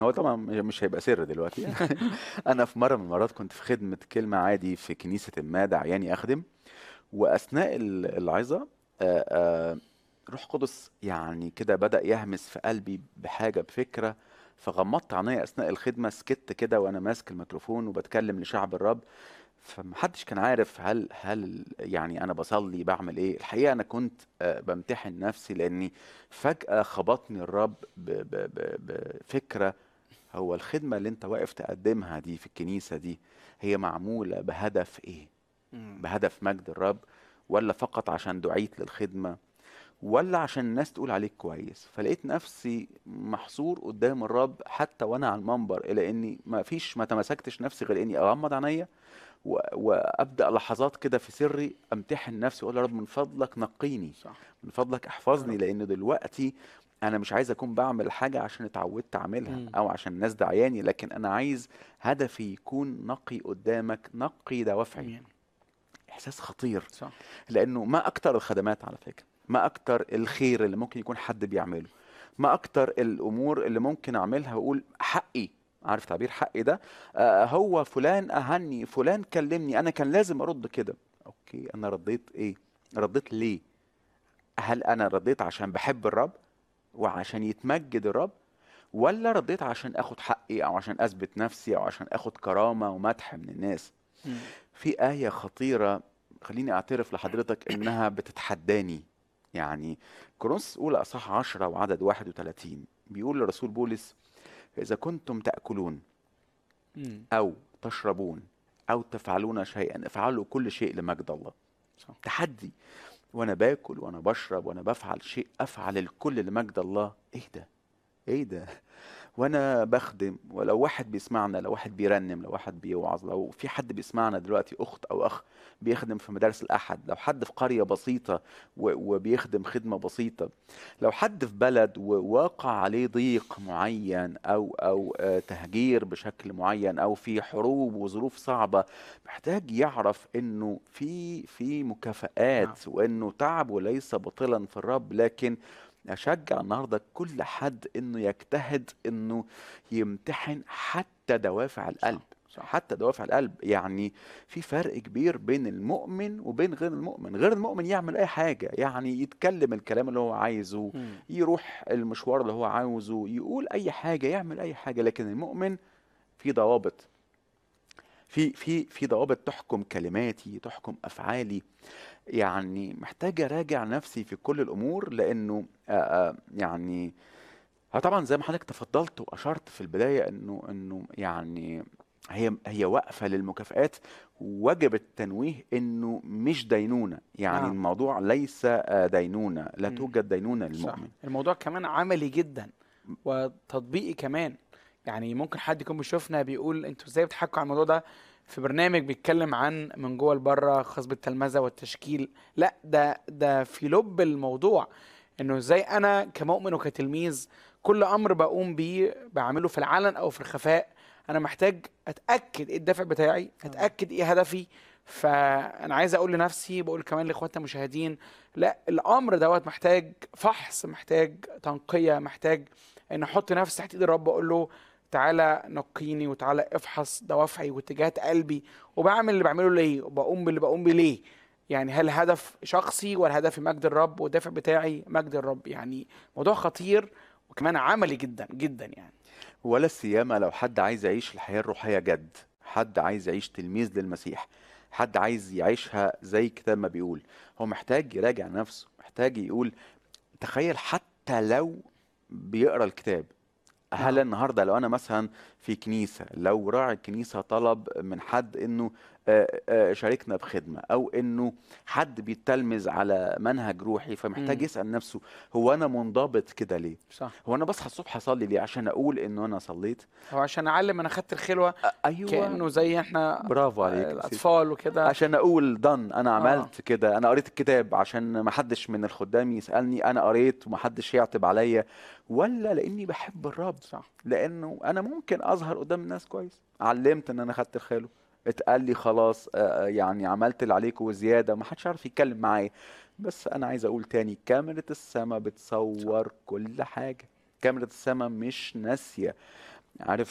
هو طبعًا م مش هيبقى سر دلوقتي أنا في مرّة من المرّات كنت في خدمة كلمة عادي في كنيسةٍ ما دعّاني أخدم، وأثناء ال العظة آآ آآ روح قُدس يعني كده بدأ يهمس في قلبي بحاجة، بفكرة، فغمضت عينيّا أثناء الخدمة، سكِتّ كده وأنا ماسك الميكروفون وباتكلم لشعب الرب، فما حدش كان عارف هل هل يعني أنا باصلّي، باعمل إيه، الحقيقة أنا كنت آآ بامتحن نفسي لإني فجأة خبطني الرب ب ب ب بفكرة، هو الخدمة اللي أنت واقف تقدّمها دي في الكنيسة دي، هي معمولة بهدف إيه؟ إمم. بهدف مجد الرب والّا فقط عشان دُعيت للخدمة والّا عشان الناس تقول عليك كويس؟ فلقيت نفسي محصور قدّام الرب حتى وأنا على المنبر، إلى إني ما فيش ما تماسكتش نفسي غير إني أغمض عينيّا و وأبدأ لحظات كده في سري أمتحن نفسي وأقول يا رب من فضلك نقّيني، صح. من فضلك يا احفظني، رب. لإن دلوقتي أنا مش عايز أكون باعمل حاجة عشان اتعودت أعملها إمم. أو عشان الناس داعياني، لكن أنا عايز هدفي يكون نقي قدّامك، نقي دوافعي. أمين. إحساس خطير، صح. لإنه ما أكتر الخدمات على فكرة، ما أكتر الخير اللي ممكن يكون حد بيعمله، ما أكتر الأمور اللي ممكن أعملها وأقول حقي، عارف تعبير حقي ده؟ آآ هو فلان أهَنّي، فلان كلمني، أنا كان لازم أرُد كده، أوكي أنا رديت إيه؟ رديت ليه؟ هل أنا رديت عشان باحب الرب وعشان يتمجد الرب، والّا رديت عشان آخد حقي أو عشان أثبت نفسي أو عشان آخد كرامة ومدح من الناس؟ إمم. في آية خطيرة خلّيني أعترف لحضرتك إنها بتتحداني، يعني كورنثوس الأولى إصحاح 10 وعدد 31 بيقول الرسول بولس: "فإذا كنتم تأكلون إمم. أو تشربون أو تفعلون شيئًا، افعلوا كل شيء لمجد الله." صح. تحدي، وأنا باكل وأنا باشرب وأنا بافعل شيء أفعل الكل لمجد الله، إيه ده؟ إيه ده؟ وأنا باخدم ولو واحد بيسمعنا، لو واحد بيرنم، لو واحد بيوعظ، لو في حد بيسمعنا دلوقتي أخت أو أخ بيخدم في مدارس الأحد، لو حد في قرية بسيطة و وبيخدم خدمة بسيطة، لو حد في بلد وواقع عليه ضيق معين أو أو آآ تهجير بشكل معين أو في حروب وظروف صعبة، محتاج يعرف إنه في في نعم. مكافآت وإنه تعبه ليس باطلًا في الرب، لكن أشجّع النهارده كل حد إنه يجتهد إنه يمتحن حتى دوافع صح، القلب، صح. حتى دوافع القلب، يعني في فرق كبير بين المؤمن وبين غير المؤمن، غير المؤمن يعمل أي حاجة، يعني يتكلم الكلام اللي هو عايزه، إمم. يروح المشوار اللي هو عاوزه، يقول أي حاجة، يعمل أي حاجة، لكن المؤمن في ضوابط. في في في ضوابط تحكم كلماتي، تحكم أفعالي، يعني محتاج أراجع نفسي في كل الأمور لإنه آآ آآ يعني هو طبعًا زي ما حضرتك تفضلت وأشرت في البداية إنه إنه يعني هي هي واقفة للمكافآت، وجب التنويه إنه مش دينونة، يعني نعم. الموضوع ليس آآ دينونة، لا إمم. توجد دينونة صح. للمؤمن. الموضوع كمان عملي جدًا م وتطبيقي كمان، يعني ممكن حد يكون بيشوفنا بيقول أنتم إزاي بتحكوا عن الموضوع ده في برنامج بيتكلم عن من جوّه لبرّه خاص بالتلمذة والتشكيل، لأ ده ده في لُب الموضوع، إنه إزاي أنا كمؤمن وكتلميذ كل أمر باقوم بيه باعمله في العلن أو في الخفاء، أنا محتاج أتأكد إيه الدافع بتاعي، آه. أتأكد إيه هدفي، فأنا عايز أقول لنفسي باقول كمان لإخواتنا المشاهدين، لأ الأمر دوّة محتاج فحص، محتاج تنقية، محتاج إني أحط نفسي تحت إيد الرب وأقول له تعالَ نقّيني وتعالَ افحص دوافعي واتجاهات قلبي، وباعمل اللي باعمله ليه، وباقوم باللي باقوم بيه ليه، يعني هل هدف شخصي والّا هدفي مجد الرب والدافع بتاعي مجد الرب، يعني موضوع خطير وكمان عملي جدًا، جدًا يعني. ولا سيما لو حد عايز يعيش الحياة الروحية جَد، حد عايز يعيش تلميذ للمسيح، حد عايز يعيشها زي الكتاب ما بيقول، هو محتاج يراجع نفسه، محتاج يقول تخيل حتى لو بيقرا الكتاب، هل نعم. النهارده لو أنا مثلًا في كنيسة، لو راعي الكنيسة طلب من حد إنه آآ آآ شاركنا بخدمة، أو إنه حد بيتلمذ على منهج روحي، فمحتاج إمم. يسأل نفسه هو أنا منضبط كده ليه؟ صح. هو أنا باصحى الصبح أصلي ليه؟ عشان أقول إنه أنا صليت؟ هو عشان أعلّم أنا خدت الخلوة أ أيوه، كإنه زي إحنا برافو عليك آآ يا سيدي. الأطفال وكده. عشان أقول done أنا آه. عملت كده، أنا قريت الكتاب عشان ما حدش من الخدام يسألني أنا قريت وما حدش يعتب عليَّ، والّا لإني باحب الرب، صح. لإنه أنا ممكن أظهر قدام الناس كويس، علّمت إن أنا خدت الخلوة، اتقال لي خلاص آآ يعني عملت اللي عليك وزيادة، ما حدش هيعرف يتكلم معايا، بس أنا عايز أقول تاني كاميرا السما صح. بتصوّر كل حاجة، كاميرا السما مش ناسية، عارف